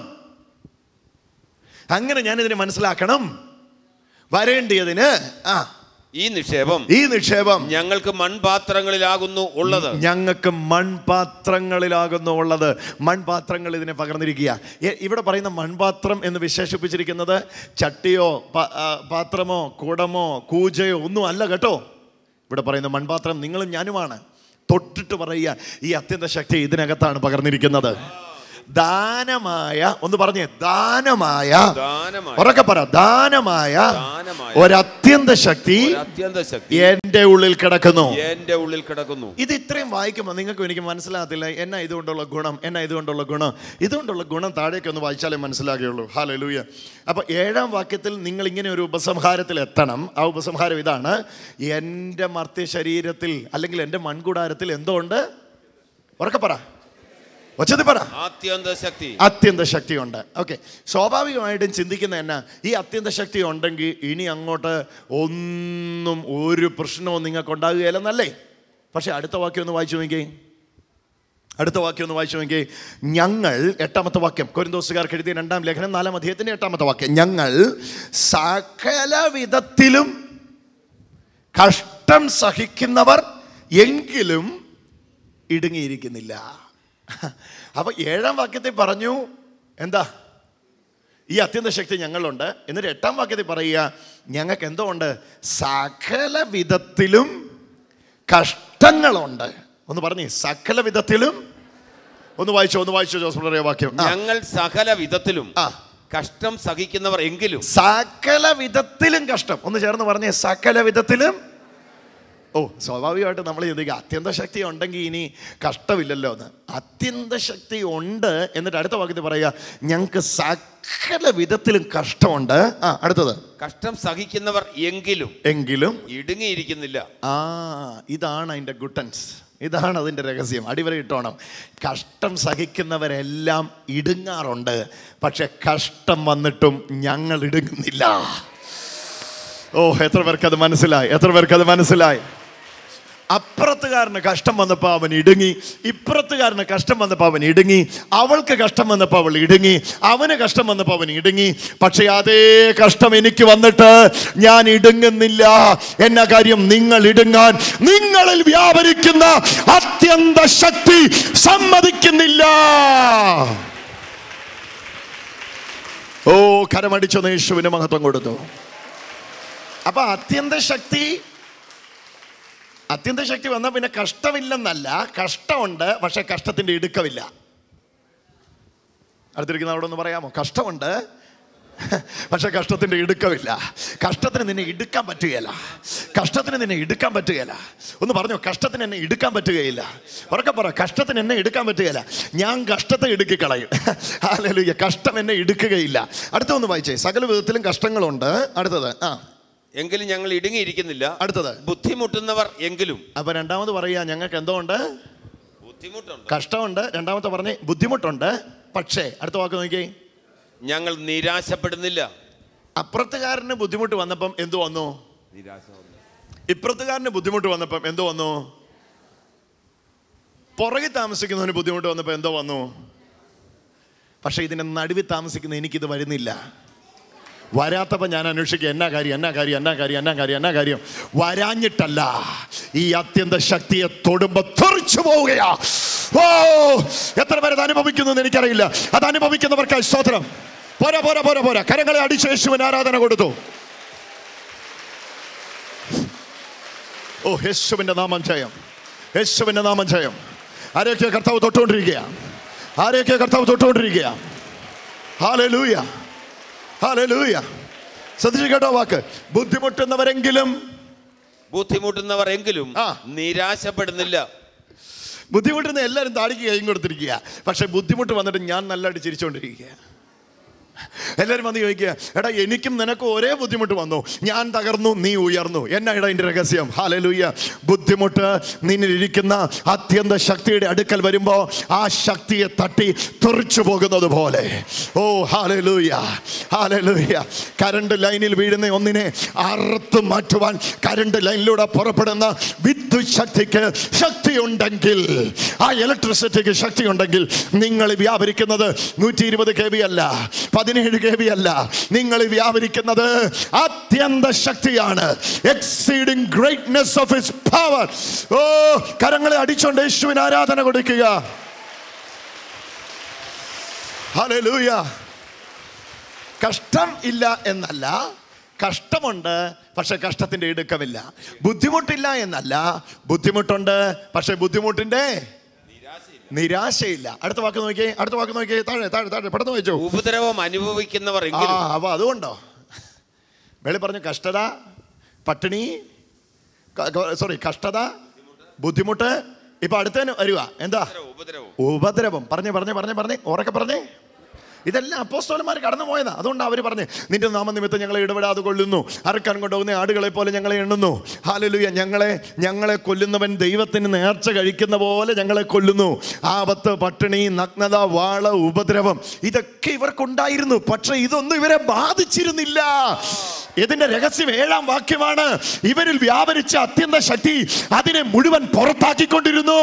B: അങ്ങനെ ഞാനിതിനെ മനസ്സിലാക്കണം വരേണ്ടിയതിന് ആ
C: ഈ നിക്ഷേപം
B: ഈ നിക്ഷേപം
C: ഞങ്ങൾക്ക് മൺപാത്രങ്ങളിലാകുന്നു ഉള്ളത്
B: ഞങ്ങൾക്ക് മൺപാത്രങ്ങളിലാകുന്നു ഉള്ളത് മൺപാത്രങ്ങൾ ഇതിനെ പകർന്നിരിക്കുക എ- ഇവിടെ പറയുന്ന മൺപാത്രം എന്ന് വിശേഷിപ്പിച്ചിരിക്കുന്നത് ചട്ടിയോ പ- ആ, പാത്രമോ കുടമോ കൂജയോ ഒന്നും അല്ല കേട്ടോ ഇവിടെ പറയുന്ന മൺപാത്രം നിങ്ങളും ഞാനുമാണ് തൊട്ടിട്ട് പറയുക ഈ അത്യന്ത ശക്തി ഇതിനകത്താണ് പകർന്നിരിക്കുന്നത് ദാനമായ ഒന്ന് പറഞ്ഞേ ദാനമായ
C: ദാനമായ
B: ഉറക്കെ പറ ദാനമായ
C: ദാനമായ
B: ഒരത്യന്ത ശക്തി
C: ഒരു അത്യന്ത ശക്തി
B: എൻ്റെ ഉള്ളിൽ കിടക്കുന്നു
C: എന്റെ ഉള്ളിൽ കിടക്കുന്നു
B: ഇത് ഇത്രയും വായിക്കുമ്പോൾ നിങ്ങൾക്ക് എനിക്ക് മനസ്സിലാകത്തില്ല എന്നാ ഇതുകൊണ്ടുള്ള ഗുണം എന്നാ ഇതുകൊണ്ടുള്ള ഗുണം ഇതുകൊണ്ടുള്ള ഗുണം താഴേക്ക് ഒന്ന് വായിച്ചാലേ മനസ്സിലാകുകയുള്ളൂ ഹാലലൂയ അപ്പോൾ ഏഴാം വാക്യത്തിൽ നിങ്ങൾ ഇങ്ങനെ ഒരു ഉപസംഹാരത്തിൽ എത്തണം ആ ഉപസംഹാരം ഇതാണ് എൻ്റെ മർത്യ ശരീരത്തിൽ അല്ലെങ്കിൽ എൻ്റെ മൺകൂടാരത്തിൽ എന്തോ ഉണ്ട് ഉറക്കെ പറ ഒച്ചതി പറ
C: അത്യന്ത ശക്തി
B: അത്യന്ത ശക്തിയുണ്ട് ഓക്കെ സ്വാഭാവികമായിട്ടും ചിന്തിക്കുന്ന എന്നാ ഈ അത്യന്ത ശക്തി ഉണ്ടെങ്കിൽ ഇനി അങ്ങോട്ട് ഒന്നും ഒരു പ്രശ്നവും നിങ്ങൾക്ക് ഉണ്ടാകുകയില്ലെന്നല്ലേ പക്ഷെ അടുത്ത വാക്യം ഒന്ന് വായിച്ചു നോക്കിയേ അടുത്ത വാക്യം ഒന്ന് വായിച്ചു നോക്കിയേ ഞങ്ങൾ എട്ടാമത്തെ വാക്യം കൊരിന്തോസുകാർക്ക് എഴുതിയ രണ്ടാം ലേഖനം നാലാം അധ്യായത്തിന്റെ എട്ടാമത്തെ വാക്യം ഞങ്ങൾ സകല വിധത്തിലും കഷ്ടം സഹിക്കുന്നവർ എങ്കിലും ഇടുങ്ങിയിരിക്കുന്നില്ല അപ്പൊ ഏഴാം വാക്യത്തിൽ പറഞ്ഞു എന്താ ഈ അത്യന്ത ശക്തി ഞങ്ങളുണ്ട് എന്നിട്ട് എട്ടാം വാക്യത്തിൽ പറയുക ഞങ്ങൾക്ക് എന്തോ ഉണ്ട് സകല വിധത്തിലും കഷ്ടങ്ങളുണ്ട് ഒന്ന് പറഞ്ഞേ സകല വിധത്തിലും ഒന്ന് വായിച്ചോ ഒന്ന് വായിച്ചോ ജോസ് പിള്ളേരെ വാക്യം ആ.
C: ഞങ്ങൾ സകല വിധത്തിലും
B: ആ.
C: കഷ്ടം സഹിക്കുന്നവർ എങ്കിലും
B: സകല വിധത്തിലും കഷ്ടം ഒന്ന് ചേർന്ന് പറഞ്ഞേ സകല വിധത്തിലും ഓ സ്വാഭാവികമായിട്ട് നമ്മൾ ചിന്തിക്കുക അത്യന്ത ശക്തി ഉണ്ടെങ്കിൽ ഇനി കഷ്ടമില്ലല്ലോ എന്ന് അത്യന്ത ശക്തി ഉണ്ട് എന്നിട്ട് അടുത്ത വാക്യത്തിൽ പറയുക ഞങ്ങൾക്ക് സകല വിധത്തിലും കഷ്ടമുണ്ട് ആ അടുത്തത്
C: കഷ്ടം സഹിക്കുന്നവർ എങ്കിലും
B: എങ്കിലും
C: ഇടുങ്ങിയിരിക്കുന്നില്ല
B: ആ ഇതാണ് അതിൻ്റെ ഗുട്ടൻസ് ഇതാണ് അതിൻ്റെ രഹസ്യം അടിവര ഇട്ടോണം കഷ്ടം സഹിക്കുന്നവരെല്ലാം ഇടുങ്ങാറുണ്ട് പക്ഷെ കഷ്ടം വന്നിട്ടും ഞങ്ങൾ ഇടുങ്ങുന്നില്ല ഓ എത്ര പേർക്ക് അത് മനസ്സിലായി എത്ര പേർക്ക് അത് മനസ്സിലായി അപ്പുറത്തുകാരന് കഷ്ടം വന്നപ്പോൾ അവൻ ഇടുങ്ങി ഇപ്പുറത്തുകാരന് കഷ്ടം വന്നപ്പോൾ അവൻ ഇടുങ്ങി അവൾക്ക് കഷ്ടം വന്നപ്പോൾ അവൾ ഇടുങ്ങി അവന് കഷ്ടം വന്നപ്പോൾ അവൻ ഇടുങ്ങി പക്ഷേ അതേ കഷ്ടം എനിക്ക് വന്നിട്ട് ഞാൻ ഇടുങ്ങുന്നില്ല എന്ന കാര്യം നിങ്ങൾ ഇടുങ്ങാൻ നിങ്ങളിൽ വ്യാപരിക്കുന്ന അത്യന്ത ശക്തി സമ്മതിക്കുന്നില്ല ഓ കരമടിച്ചൊന്ന് യേശുവിന് മഹത്വം കൊടുത്തു അപ്പൊ അത്യന്ത ശക്തി അത്യന്ത ശക്തി വന്നാൽ പിന്നെ കഷ്ടമില്ലെന്നല്ല കഷ്ടമുണ്ട് പക്ഷെ കഷ്ടത്തിന്റെ ഇടുക്കമില്ല അടുത്തിരിക്കുന്ന അവിടെ ഒന്ന് പറയാമോ കഷ്ടമുണ്ട് പക്ഷെ കഷ്ടത്തിന്റെ ഇടുക്കമില്ല കഷ്ടത്തിന് നിന്നെ ഇടുക്കാൻ പറ്റുകയില്ല കഷ്ടത്തിന് നിന്നെ ഇടുക്കാൻ പറ്റുകയില്ല ഒന്ന് പറഞ്ഞോ കഷ്ടത്തിന് എന്നെ ഇടുക്കാൻ പറ്റുകയില്ല ഉറക്കെ പറ കഷ്ടത്തിന് എന്നെ എടുക്കാൻ പറ്റുകയില്ല ഞാൻ കഷ്ടത്തെ ഇടുക്കിക്കളയും അല്ലെ കഷ്ടം എന്നെ ഇടുക്കുകയില്ല അടുത്ത ഒന്ന് വായിച്ചേ സകല വിധത്തിലും കഷ്ടങ്ങളുണ്ട് അടുത്തത് ആ
C: എങ്കിലും ഞങ്ങൾ ഇടുങ്ങിയിരിക്കുന്നില്ല
B: അടുത്തത്
C: ബുദ്ധിമുട്ടുന്നവർ എങ്കിലും
B: അപ്പൊ രണ്ടാമത് പറയാ ഞങ്ങൾക്ക് എന്തോ ഉണ്ട്
C: ബുദ്ധിമുട്ടുണ്ട്
B: കഷ്ടമുണ്ട് രണ്ടാമത്തെ പറഞ്ഞ് ബുദ്ധിമുട്ടുണ്ട് പക്ഷേ അടുത്ത വാക്ക് നോക്കിയേ
C: ഞങ്ങൾ നിരാശപ്പെടുന്നില്ല
B: അപ്പുറത്തുകാരന് ബുദ്ധിമുട്ട് വന്നപ്പം എന്തു വന്നു
C: നിരാശ
B: ഇപ്പുറത്തുകാരന് ബുദ്ധിമുട്ട് വന്നപ്പം എന്തോ വന്നു പുറകിൽ താമസിക്കുന്നവന് ബുദ്ധിമുട്ട് വന്നപ്പോൾ എന്തോ വന്നു പക്ഷെ ഇതിന്റെ നടുവിൽ താമസിക്കുന്ന എനിക്കിത് വരുന്നില്ല വരാത്തപ്പോൾ ഞാൻ അന്വേഷിക്കുക എന്നാ കാര്യം എന്നാ കാര്യം എന്നാ കാര്യം എന്നാ കാര്യം എന്നാ കാര്യം വരാഞ്ഞിട്ടല്ല ഈ അത്യന്ത ശക്തിയെ തൊടുമ്പോ തെറിച്ചു പോവുകയാ ഓ എത്ര പേര് അത് അനുഭവിക്കുന്നു എന്ന് എനിക്കറിയില്ല അത് അനുഭവിക്കുന്നവർക്കായി സ്തോത്രം പോരാ പോരാ പോരാ പോരാ കരങ്ങളെ അടിച്ച് യേശുവിന് ആരാധന കൊടുത്തു ഓ യേശുവിന്റെ നാമം ജയം യേശുവിന്റെ നാമം ജയം ആരെയൊക്കെ കർത്താവ് തൊട്ടുകൊണ്ടിരിക്കുക ആരെയൊക്കെ കർത്താവ് തൊട്ടുകൊണ്ടിരിക്കുക ഹാലലൂയ ഹാലലൂയ ശ്രദ്ധിച്ചു കേട്ടോ വാക്ക് ബുദ്ധിമുട്ടുന്നവരെങ്കിലും
C: ബുദ്ധിമുട്ടുന്നവർ എങ്കിലും
B: ആ.
C: നിരാശപ്പെടുന്നില്ല
B: ബുദ്ധിമുട്ടുന്ന എല്ലാവരും താടിക്ക് കൈയും കൊടുത്തിരിക്കുക പക്ഷെ ബുദ്ധിമുട്ട് വന്നിട്ട് ഞാൻ നല്ലതായിട്ട് ചിരിച്ചുകൊണ്ടിരിക്കുക എല്ലാവരും വന്ന് ചോദിക്കുക എടാ എനിക്കും നിനക്കും ഒരേ ബുദ്ധിമുട്ട് വന്നു ഞാൻ തകർന്നു നീ ഉയർന്നു എന്നാ ഇടാ എൻ്റെ രഹസ്യം ഹാലലൂയ ബുദ്ധിമുട്ട് നിന്നിലിരിക്കുന്ന അത്യന്ത ശക്തിയുടെ അടുക്കൽ വരുമ്പോൾ ആ ശക്തിയെ തട്ടി തെറിച്ചു പോകുന്നത് പോലെ ഓ ഹാലലൂയ ഹാലലൂയ കരണ്ട് ലൈനിൽ വീഴുന്ന ഒന്നിനെ അറുത്ത് മാറ്റുവാൻ കരണ്ട് ലൈനിലൂടെ പുറപ്പെടുന്ന വിദ്യുത് ശക്തിക്ക് ശക്തിയുണ്ടെങ്കിൽ ആ ഇലക്ട്രിസിറ്റിക്ക് ശക്തിയുണ്ടെങ്കിൽ നിങ്ങൾ വ്യാപരിക്കുന്നത് നൂറ്റി ഇരുപത് കെ ബി അല്ല പതിനേഴ് കെ ബി അല്ല നിങ്ങൾ വ്യാപരിക്കുന്നത് അത്യന്ത ശക്തിയാണ് exceeding greatness of his power ഓ കരങ്ങളെ അടിച്ചോണ്ട് യേശുവിന് ആരാധന കൊടുക്കുക ഹല്ലേലൂയ കഷ്ടം ഇല്ല എന്നല്ല കഷ്ടമുണ്ട് പക്ഷെ കഷ്ടത്തിന്റെ ഇടുക്കമില്ല ബുദ്ധിമുട്ടില്ല എന്നല്ല ബുദ്ധിമുട്ടുണ്ട് പക്ഷെ ബുദ്ധിമുട്ടിന്റെ നിരാശയില്ല അടുത്ത വാക്ക് നോക്കിയേ അടുത്ത വാക്ക് നോക്കിയേ താഴെ താഴെ താഴെ പെട്ടെന്ന് വായിച്ചോ
C: ഉപദ്രവം അനുഭവിക്കുന്നവർ
B: ആ
C: എങ്കിലും
B: അപ്പൊ അതുകൊണ്ടോ വെളി പറഞ്ഞു കഷ്ടത പട്ടിണി സോറി കഷ്ടത ബുദ്ധിമുട്ട് ഇപ്പൊ അടുത്തതിന് വരുക എന്താ
C: ഉപദ്രവം
B: ഉപദ്രവം പറഞ്ഞേ പറഞ്ഞേ പറഞ്ഞേ പറഞ്ഞേ ഉറക്കെ പറഞ്ഞേ ഇതെല്ലാം അപ്പോസ്തോലന്മാർ കടന്നു പോയതാ അതുകൊണ്ട് അവർ പറഞ്ഞ് നിന്റെ നാമനിമിത്തം ഞങ്ങളെ ഇടപെടാതെ കൊല്ലുന്നു അറക്കാൻ കൊണ്ടുപോകുന്ന ആടുകളെ പോലെ ഞങ്ങളെ എണ്ണുന്നു ഹാലലുയ ഞങ്ങളെ ഞങ്ങളെ കൊല്ലുന്നവൻ ദൈവത്തിന് നേർച്ച കഴിക്കുന്ന പോലെ ഞങ്ങളെ കൊല്ലുന്നു ആപത്ത് പട്ടിണി നഗ്നത വാള ഉപദ്രവം ഇതൊക്കെ ഇവർക്കുണ്ടായിരുന്നു പക്ഷെ ഇതൊന്നും ഇവരെ ബാധിച്ചിരുന്നില്ല ഇതിന്റെ രഹസ്യം ഏഴാം വാക്യമാണ് ഇവരിൽ വ്യാപരിച്ച അത്യന്ത ശക്തി അതിനെ മുഴുവൻ പുറത്താക്കിക്കൊണ്ടിരുന്നു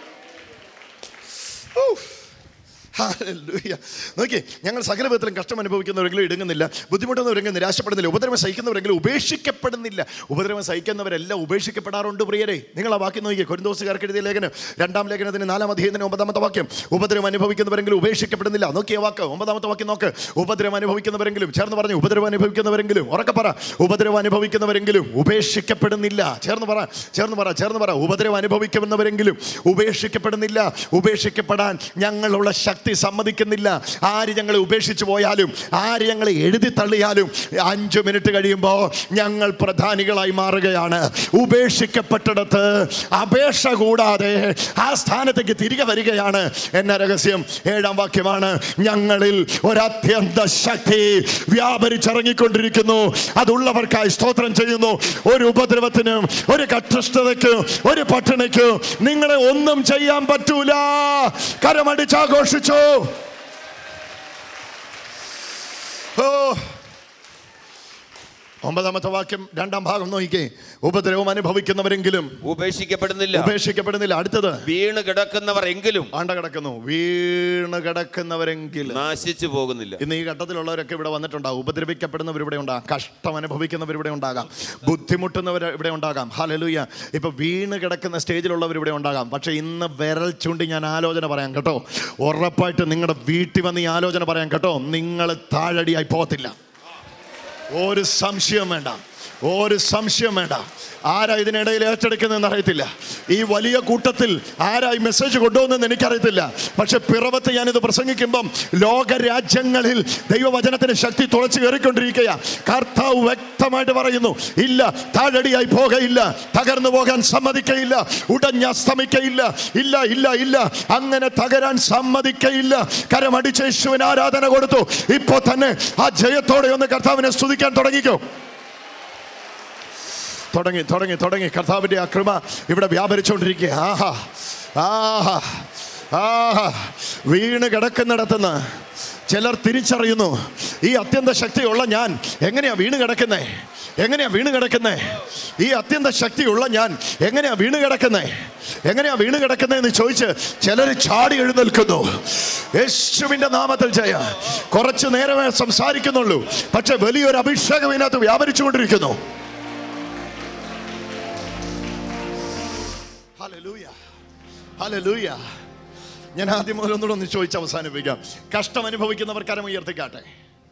B: ഹല്ലേലൂയ. നോക്കിയേ ഞങ്ങൾ സകല വിധത്തിലും കഷ്ടം അനുഭവിക്കുന്നവരെങ്കിലും ഇടുങ്ങുന്നില്ല ബുദ്ധിമുട്ടുന്നവരെങ്കിലും നിരാശപ്പെടുന്നില്ല ഉപദ്രവം സഹിക്കുന്നവരെങ്കിലും ഉപേക്ഷിക്കപ്പെടുന്നില്ല ഉപദ്രവം സഹിക്കുന്നവരെല്ലാം ഉപേക്ഷിക്കപ്പെടാറുണ്ട് പ്രിയരെ നിങ്ങൾ ആ വാക്യം നോക്കിയേ കൊരിന്തോസുകാർക്ക് എഴുതിയ ലേഖനം രണ്ടാം ലേഖനത്തിന് നാലാം അധ്യായത്തിന് ഒമ്പതാമത്തെ വാക്യം ഉപദ്രവം അനുഭവിക്കുന്നവരെങ്കിലും ഉപേക്ഷിക്കപ്പെടുന്നില്ല നോക്കിയ വാക്ക് ഒമ്പതാമത്തെ വാക്യം നോക്ക് ഉപദ്രവം അനുഭവിക്കുന്നവരെങ്കിലും ചേർന്ന് പറഞ്ഞു ഉപദ്രവം അനുഭവിക്കുന്നവരെങ്കിലും ഉറക്കെ പറ ഉപദ്രവം അനുഭവിക്കുന്നവരെങ്കിലും ഉപേക്ഷിക്കപ്പെടുന്നില്ല ചേർന്ന് പറ ചേർന്ന് പറ ചേർന്ന് പറ ഉപദ്രവം അനുഭവിക്കുന്നവരെങ്കിലും ഉപേക്ഷിക്കപ്പെടുന്നില്ല ഉപേക്ഷിക്കപ്പെടാൻ ഞങ്ങളുള്ള ശക്തി സമ്മതിക്കുന്നില്ല ആര് ഞങ്ങളെ ഉപേക്ഷിച്ചു പോയാലും ആര് ഞങ്ങളെ എഴുതി തള്ളിയാലും അഞ്ചു മിനിറ്റ് കഴിയുമ്പോൾ ഞങ്ങൾ പ്രധാനികളായി മാറുകയാണ് ഉപേക്ഷിക്കപ്പെട്ടിടത്ത് അപേക്ഷ കൂടാതെ ആ സ്ഥാനത്തേക്ക് തിരികെ വരികയാണ് എന്ന രഹസ്യം ഏഴാം വാക്യമാണ് ഞങ്ങളിൽ ഒരത്യന്ത ശക്തി വ്യാപരിച്ചിറങ്ങിക്കൊണ്ടിരിക്കുന്നു അതുള്ളവർക്കായി സ്തോത്രം ചെയ്യുന്നു ഒരു ഉപദ്രവത്തിനും ഒരു കഷ്ടതയ്ക്കും ഒരു പട്ടിണിക്കും നിങ്ങളെ ഒന്നും ചെയ്യാൻ പറ്റൂല കരമടിച്ചാഘോഷിച്ചു ഓ ഒമ്പതാമത്തെ വാക്യം രണ്ടാം ഭാഗം നോക്കിക്കേ ഉപദ്രവം അനുഭവിക്കുന്നവരെങ്കിലും
C: ഉപേക്ഷിക്കപ്പെടുന്നില്ല
B: ഉപേക്ഷിക്കപ്പെടുന്നില്ല അടുത്തത്
C: വീണ് കിടക്കുന്നവർ എങ്കിലും
B: ആണ്ട കിടക്കുന്നു വീണ് കിടക്കുന്നവരെങ്കിലും
C: നാശിച്ചു പോകുന്നില്ല
B: ഇന്ന് ഈ ഘട്ടത്തിലുള്ളവരൊക്കെ ഇവിടെ വന്നിട്ടുണ്ടാകും ഉപദ്രവിക്കപ്പെടുന്നവർ ഇവിടെ ഉണ്ടാകാം കഷ്ടം അനുഭവിക്കുന്നവർ ഇവിടെ ഉണ്ടാകാം ബുദ്ധിമുട്ടുന്നവർ ഇവിടെ ഉണ്ടാകാം ഹലലൂയ ഇപ്പൊ വീണ് കിടക്കുന്ന സ്റ്റേജിലുള്ളവർ ഇവിടെ ഉണ്ടാകാം പക്ഷെ ഇന്ന് വിരൽ ചൂണ്ടി ഞാൻ ആലോചന പറയാം കേട്ടോ ഉറപ്പായിട്ട് നിങ്ങളുടെ വീട്ടിൽ വന്ന് ഈ ആലോചന പറയാം കേട്ടോ നിങ്ങൾ താഴടിയായി പോകത്തില്ല ഒരു സംശയം വേണ്ട ഒരു സംശയം വേണ്ട ആരാ ഇതിനിടയിൽ ഏറ്റെടുക്കുന്നതെന്ന് അറിയത്തില്ല ഈ വലിയ കൂട്ടത്തിൽ ആരാ ഈ മെസ്സേജ് കൊണ്ടുവന്നെന്ന് എനിക്കറിയത്തില്ല പക്ഷെ പിറവത്ത് ഞാനിത് പ്രസംഗിക്കുമ്പം ലോകരാജ്യങ്ങളിൽ ദൈവവചനത്തിന് ശക്തി തുളച്ചു കയറിക്കൊണ്ടിരിക്കുക കർത്താവ് വ്യക്തമായിട്ട് പറയുന്നു ഇല്ല താഴടിയായി പോകയില്ല തകർന്നു പോകാൻ സമ്മതിക്കയില്ല ഉടഞ്ഞസ്തമിക്കയില്ല ഇല്ല ഇല്ല ഇല്ല അങ്ങനെ തകരാൻ സമ്മതിക്കയില്ല കരമടിച്ച യേശുവിന് ആരാധന കൊടുത്തു ഇപ്പൊ തന്നെ ആ ജയത്തോടെ ഒന്ന് കർത്താവിനെ സ്തുതിക്കാൻ തുടങ്ങിക്കോ തുടങ്ങി തുടങ്ങി തുടങ്ങി കർത്താവിൻ്റെ ആ കൃപ ഇവിടെ വ്യാപരിച്ചുകൊണ്ടിരിക്കുക ആഹാ ആ ആ വീണ് കിടക്കുന്നിടത്തുനിന്ന് ചിലർ തിരിച്ചറിയുന്നു ഈ അത്യന്ത ശക്തിയുള്ള ഞാൻ എങ്ങനെയാ വീണ് കിടക്കുന്നേ എങ്ങനെയാ വീണ് കിടക്കുന്നേ ഈ അത്യന്ത ശക്തിയുള്ള ഞാൻ എങ്ങനെയാ വീണ് കിടക്കുന്നേ എങ്ങനെയാ വീണ് കിടക്കുന്നേ എന്ന് ചോദിച്ച് ചിലർ ചാടി എഴുന്നേൽക്കുന്നു യേശുവിന്റെ നാമത്തിൽ ജയ കുറച്ചു നേരമേ സംസാരിക്കുന്നുള്ളൂ പക്ഷെ വലിയൊരു അഭിഷേകം ഇതിനകത്ത് വ്യാപരിച്ചുകൊണ്ടിരിക്കുന്നു ഹല്ലേലൂയ ഹല്ലേലൂയ ഞാൻ ആദ്യം മുതൽ ഒന്നുകൂടെ ഒന്ന് ചോദിച്ച് അവസാനിപ്പിക്കാം കഷ്ടം അനുഭവിക്കുന്നവർ കരം ഉയർത്തിക്കാട്ടെ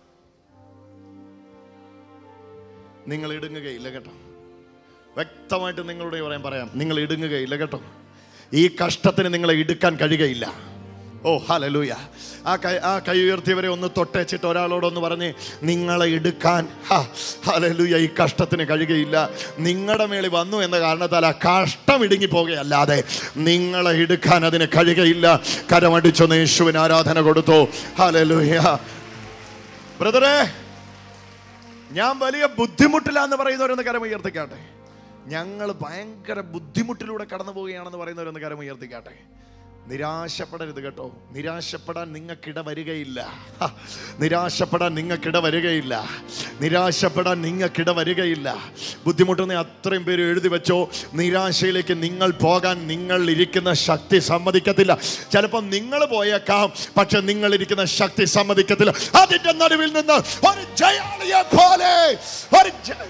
B: നിങ്ങൾ ഇടുങ്ങുകയില്ല കേട്ടോ വ്യക്തമായിട്ട് നിങ്ങളോട് പറയാൻ പറയാം നിങ്ങൾ ഇടുങ്ങുകയില്ല കേട്ടോ ഈ കഷ്ടത്തിന് നിങ്ങളെ ഇടുക്കാൻ കഴിയുകയില്ല ഓ ഹലലൂയ ആ കൈ ആ കൈ ഉയർത്തിയവരെ ഒന്ന് തൊട്ടേച്ചിട്ട് ഒരാളോടൊന്ന് പറഞ്ഞ് നിങ്ങളെ എടുക്കാൻ ഹലലൂയ ഈ കഷ്ടത്തിന് കഴിയുകയില്ല നിങ്ങളുടെ മേളിൽ വന്നു എന്ന കാരണത്താൽ ആ കഷ്ടം ഇടുങ്ങി പോകുകയല്ലാതെ നിങ്ങളെ എടുക്കാൻ അതിന് കഴിയുകയില്ല കരമടിച്ചൊന്ന് യേശുവിന് ആരാധന കൊടുത്തു ഹലലൂയ ബ്രദറേ ഞാൻ വലിയ ബുദ്ധിമുട്ടിലാന്ന് പറയുന്നവരൊന്ന് കരം ഉയർത്തിക്കാട്ടെ ഞങ്ങൾ ഭയങ്കര ബുദ്ധിമുട്ടിലൂടെ കടന്നു പോവുകയാണെന്ന് പറയുന്നവരൊന്ന് കരം ഉയർത്തിക്കാട്ടെ നിരാശപ്പെടരുത് കേട്ടോ നിരാശപ്പെടാൻ നിങ്ങൾക്കിട വരികയില്ല ഹ, നിരാശപ്പെടാൻ നിങ്ങൾക്കിട വരികയില്ല നിരാശപ്പെടാൻ നിങ്ങൾക്കിട വരികയില്ല ബുദ്ധിമുട്ടുന്ന അത്രയും പേര് എഴുതി വെച്ചോ നിരാശയിലേക്ക് നിങ്ങൾ പോകാൻ നിങ്ങൾ ഇരിക്കുന്ന ശക്തി സമ്മതിക്കത്തില്ല ചിലപ്പോൾ നിങ്ങൾ പോയേക്കാം പക്ഷെ നിങ്ങൾ ഇരിക്കുന്ന ശക്തി സമ്മതിക്കത്തില്ല അതിന്റെ നടുവിൽ നിന്ന് ഒരു ജയാളിയെ പോലെ ഒരു ജയ-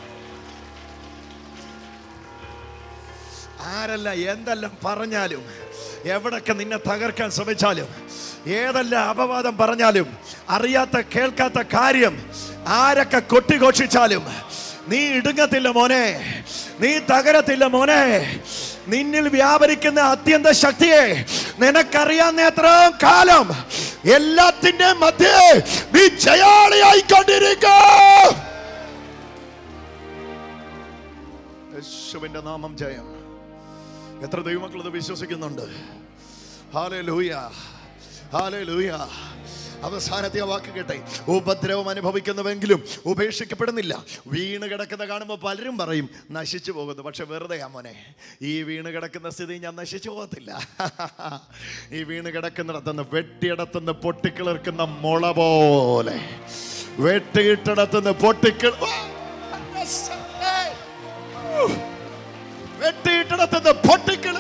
B: ആരല്ല എന്തെല്ലാം പറഞ്ഞാലും എവിടൊക്കെ നിന്നെ തകർക്കാൻ ശ്രമിച്ചാലും ഏതെല്ലാം അപവാദം പറഞ്ഞാലും അറിയാത്ത കേൾക്കാത്ത കാര്യം ആരൊക്കെ കൊട്ടിഘോഷിച്ചാലും നീ ഇടുങ്ങത്തില്ല മോനെ നീ തകരത്തില്ല മോനെ നിന്നിൽ വ്യാപരിക്കുന്ന അത്യന്ത ശക്തിയെ നിനക്കറിയാവുന്ന എത്രയും കാലം എല്ലാത്തിന്റെ മധ്യേ നീ ജയാളിയായിക്കൊണ്ടിരിക്കുക യേശുവിന്റെ നാമം ജയം എത്ര ദൈവമക്കൾ ഇത് വിശ്വസിക്കുന്നുണ്ട് ഹാലേ ലൂയ ഹാലേ ലൂയ അവസാനത്തെ ആ വാക്ക് കേട്ടെ ഉപദ്രവം അനുഭവിക്കുന്നുവെങ്കിലും ഉപേക്ഷിക്കപ്പെടുന്നില്ല വീണ് കിടക്കുന്ന കാണുമ്പോൾ പലരും പറയും നശിച്ചു പോകുന്നു പക്ഷെ വെറുതെ മോനെ ഈ വീണ് കിടക്കുന്ന സ്ഥിതി ഞാൻ നശിച്ചു പോകത്തില്ല ഈ വീണ് കിടക്കുന്നിടത്തുനിന്ന് വെട്ടിയിടത്തുനിന്ന് പൊട്ടിക്കിളിർക്കുന്ന മുള പോലെ വെട്ടിയിട്ടിടത്തുനിന്ന് പൊട്ടിക്കിൾ വെട്ടിയിട്ടിടത്തുനിന്ന് പൊട്ടിക്കിളർ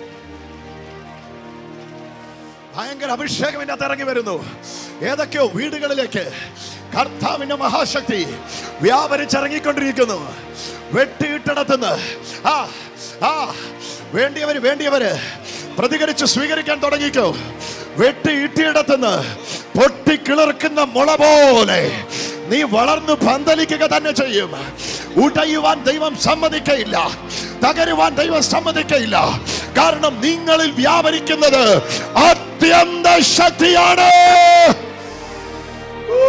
B: ഭയങ്കര അഭിഷേകം ഇതിനകത്ത് ഇറങ്ങി വരുന്നു ഏതൊക്കെയോ വീടുകളിലേക്ക് കർത്താവിന്റെ മഹാശക്തി വ്യാപരിച്ചിറങ്ങിക്കൊണ്ടിരിക്കുന്നു വെട്ടിയിട്ടിടത്തുനിന്ന് ആ ആ വേണ്ടിയവര് വേണ്ടിയവര് പ്രതികരിച്ച് സ്വീകരിക്കാൻ തുടങ്ങിക്കോ വെട്ടിയിട്ടിടത്തുനിന്ന് പൊട്ടിക്കിളിർക്കുന്ന മുള പോലെ നീ വളർന്നു പന്തലിക്കുക തന്നെ ചെയ്യും ഉടയുവാൻ ദൈവം സമ്മതിക്കയില്ല തകരുവാൻ ദൈവം സമ്മതിക്കയില്ല കാരണം നിങ്ങളിൽ വ്യാപരിക്കുന്നത് അത്യന്ത ശക്തിയാണ് ഊ.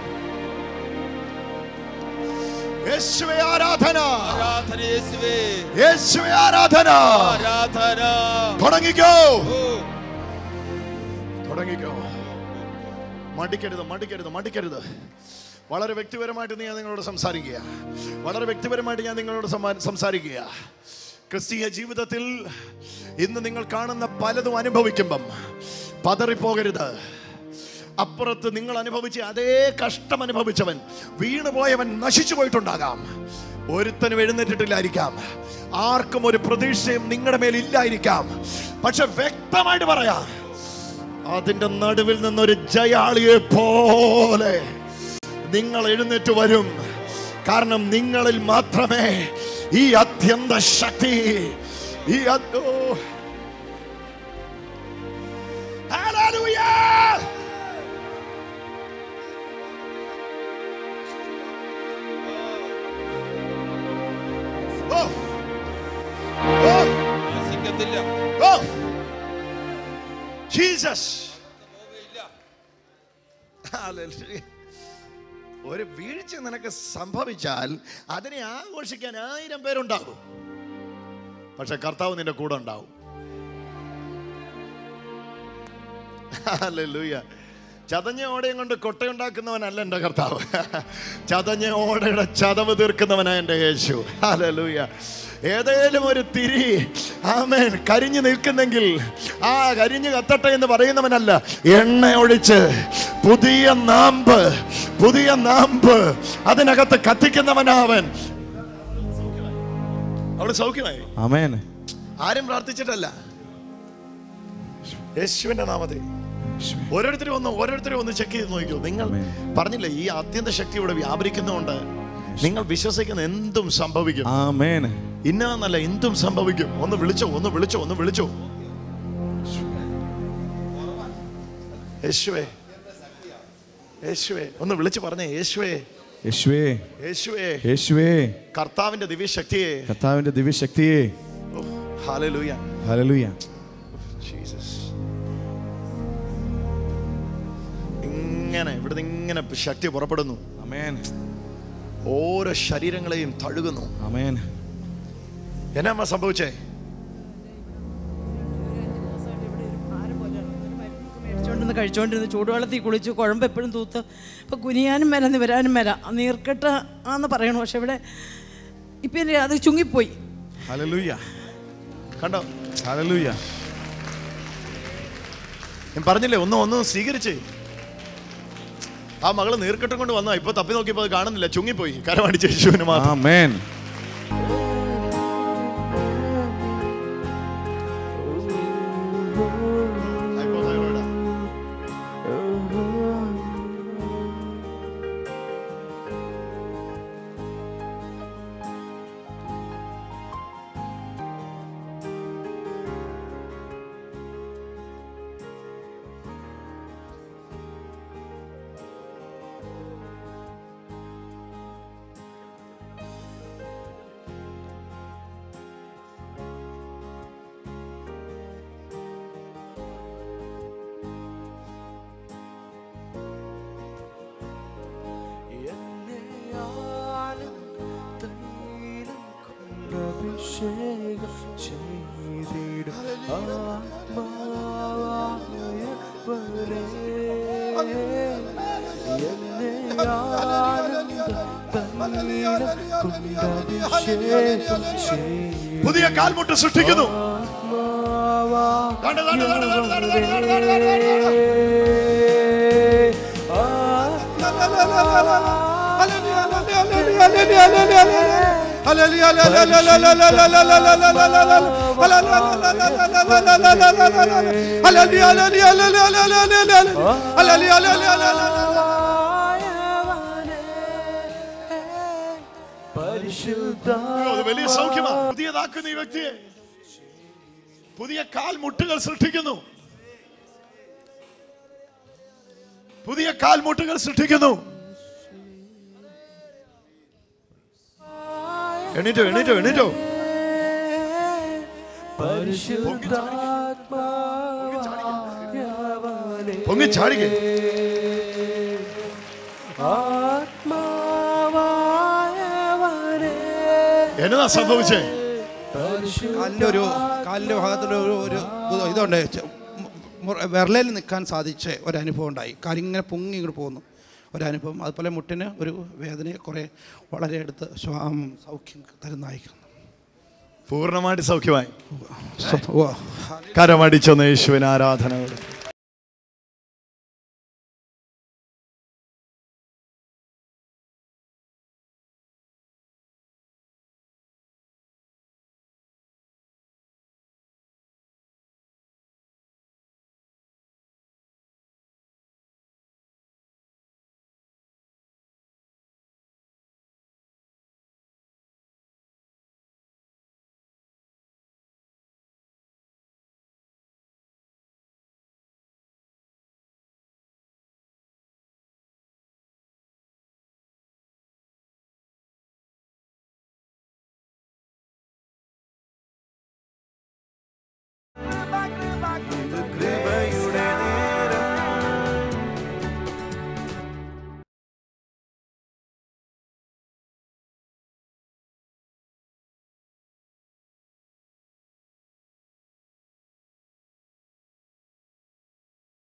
B: യേശുവേ ആരാധന
C: ആരാധന യേശുവേ
B: യേശുവേ ആരാധന
C: ആരാധന
B: തുടങ്ങിക്കോ
C: ഓ,
B: തുടങ്ങിക്കോ മടിക്കരുത് മടിക്കരുത് മടിക്കരുത് വളരെ വ്യക്തിപരമായിട്ട് ഞാൻ നിങ്ങളോട് സംസാരിക്കുക വളരെ വ്യക്തിപരമായിട്ട് ഞാൻ നിങ്ങളോട് സമ്മാ- സംസാരിക്കുക ക്രിസ്തീയ ജീവിതത്തിൽ ഇന്ന് നിങ്ങൾ കാണുന്ന പലതും അനുഭവിക്കുമ്പം പതറിപ്പോകരുത് അപ്പുറത്ത് നിങ്ങൾ അനുഭവിച്ച അതേ കഷ്ടം അനുഭവിച്ചവൻ വീണുപോയവൻ നശിച്ചു പോയിട്ടുണ്ടാകാം ഒരുത്തനും എഴുന്നേറ്റിട്ടില്ലായിരിക്കാം ആർക്കും ഒരു പ്രതീക്ഷയും നിങ്ങളുടെ മേൽ ഇല്ലായിരിക്കാം പക്ഷെ വ്യക്തമായിട്ട് പറയാം അതിന്റെ നടുവിൽ നിന്നൊരു ജയാളിയെ പോലെ നിങ്ങൾ എഴുന്നേറ്റ് വരും കാരണം നിങ്ങളിൽ മാത്രമേ ഈ അത്യന്ത ശക്തി ഈ അത്- ഓ. Hallelujah! ഓ. ഓ.
C: നശിക്കത്തില്ല
B: ഓ. ജീസസ്
C: പോവുകയില്ല.
B: Hallelujah. ഒരു വീഴ്ച നിനക്ക് സംഭവിച്ചാൽ അതിനെ ആഘോഷിക്കാൻ ആയിരം പേരുണ്ടാകും പക്ഷെ കർത്താവ് നിന്റെ കൂടെ ഉണ്ടാവും Hallelujah. ചതഞ്ഞ ഓടയും കൊണ്ട് കൊട്ടയുണ്ടാക്കുന്നവനല്ല എൻ്റെ കർത്താവ് ചതഞ്ഞ ഓടയുടെ ചതവ് തീർക്കുന്നവനാ എൻ്റെ യേശു ഹല്ലേലൂയ ഏതേലും ഒരു തിരി ആമേൻ കരിഞ്ഞു നിൽക്കുന്നെങ്കിൽ ആ കരിഞ്ഞു കത്തട്ടെ എന്ന് പറയുന്നവനല്ല എണ്ണ ഒഴിച്ച് പുതിയ നാമ്പ് പുതിയ നാമ്പ് അതിനകത്ത് കത്തിക്കുന്നവനാവൻ അവിടെ സൗഖ്യമായി
A: ആമേൻ
B: ആരും പ്രാർത്ഥിച്ചിട്ടല്ല യേശുവിന്റെ നാമത്തിൽ ഓരോരുത്തരും ഒന്ന് ഓരോരുത്തരും ഒന്ന് ചെക്ക് ചെയ്ത് നോക്കിയോ നിങ്ങൾ പറഞ്ഞില്ലേ ഈ ആത്യന്ത ശക്തി ഇവിടെ വ്യാപരിക്കുന്നതുകൊണ്ട് നിങ്ങൾ വിശ്വസിക്കുന്ന എന്തും സംഭവിക്കും
A: ആമേൻ
B: ഇന്നല്ല എന്തും സംഭവിക്കും ഒന്ന് വിളിച്ചോ ഒന്ന് വിളിച്ചോ ഒന്ന് വിളിച്ചോ യേശുവേ യേശുവേ ഒന്ന് വിളിച്ചു പറഞ്ഞേ യേശുവേ
A: യേശുവേ
B: യേശുവേ
A: യേശുവേ
B: കർത്താവിന്റെ ദിവ്യശക്തിയെ
A: കർത്താവിന്റെ ദിവ്യശക്തിയെ
B: ഹാലലൂയ
A: ഹല്ലേലൂയ
B: ജീസസ് ഇങ്ങനെ ഇവിടുന്ന് ഇങ്ങനെ ശക്തി പുറപ്പെടുന്നു
A: ആമേൻ
B: ഓരോ ശരീരങ്ങളെയും തഴുകുന്നു
A: ആമേൻ
B: എന്നാ അമ്മ സംഭവിച്ചേ
D: മേടിച്ചോണ്ടിരുന്ന് കഴിച്ചോണ്ടിരുന്ന് ചൂടുവെള്ളത്തിൽ കുളിച്ച് കുഴമ്പ് എപ്പോഴും തൂത്ത് ഇപ്പം കുനിയാനും മേല നിവരാനും മേല ആ നീർക്കെട്ട് ആന്ന് പറയണു പക്ഷെ ഇവിടെ ഇപ്പം എൻ്റെ അത് ചുങ്ങിപ്പോയി
A: ഹല്ലേലൂയ
B: കണ്ടോ
A: ഹല്ലേലൂയ
B: ഞാൻ പറഞ്ഞില്ലേ ഒന്നും ഒന്നും സ്വീകരിച്ച് ആ മകള് നീർക്കെട്ടും കൊണ്ട് വന്നാ ഇപ്പൊ തപ്പി നോക്കിയപ്പോ അത് കാണുന്നില്ല ചുങ്ങിപ്പോയി കരമടിച്ച് യേശുവിന് മാത്രം
A: ആമേൻ
B: ഹൈപ്പോതൈറോയിഡാ. പുതിയ കാൽമുട്ട് സൃഷ്ടിക്കുന്നു ദാണ്ട്, ദാണ്ട്, ദാണ്ട്, ദാണ്ട്, ദാണ്ട്, ദാണ്ട്, ദാണ്ട്, ദാണ്ട്, ദാണ്ട്, ദാണ്ട്. അയ്യോ, അത് വലിയ സൗഖ്യമാ പുതിയതാക്കുന്ന ഈ വ്യക്തിയെ പുതിയ കാൽമുട്ടുകൾ സൃഷ്ടിക്കുന്നു പുതിയ കാൽമുട്ടുകൾ സൃഷ്ടിക്കുന്നു എണീറ്റോ എണീറ്റോ എണീറ്റോ പൊങ്ങി ചാടിക്കേ എന്നതാ സംഭവിച്ചേ
E: കാലിൻ്റെ ഒരു കാലിൻ്റെ ഭാഗത്തിൽ ഒരു ഒരു ഇത് ഇതുണ്ട് ചെ- മു- വിരലിൽ നിൽക്കാൻ സാധിച്ച ഒരനുഭവം ഉണ്ടായി കാലിങ്ങനെ പൊങ്ങി ഇങ്ങോട്ട് പോകുന്നു ഒരനുഭവം അതുപോലെ മുട്ടിന് ഒരു വേദനയെ കുറേ വളരെ അടുത്ത് ശ്വാ- സൗഖ്യം തരുന്നതായിരിക്കും
B: പൂർണ്ണമായിട്ട് സൗഖ്യമായി
E: ഓ
B: കരമടിച്ചൊന്ന് യേശുവിന് ആരാധന കൊടുത്തു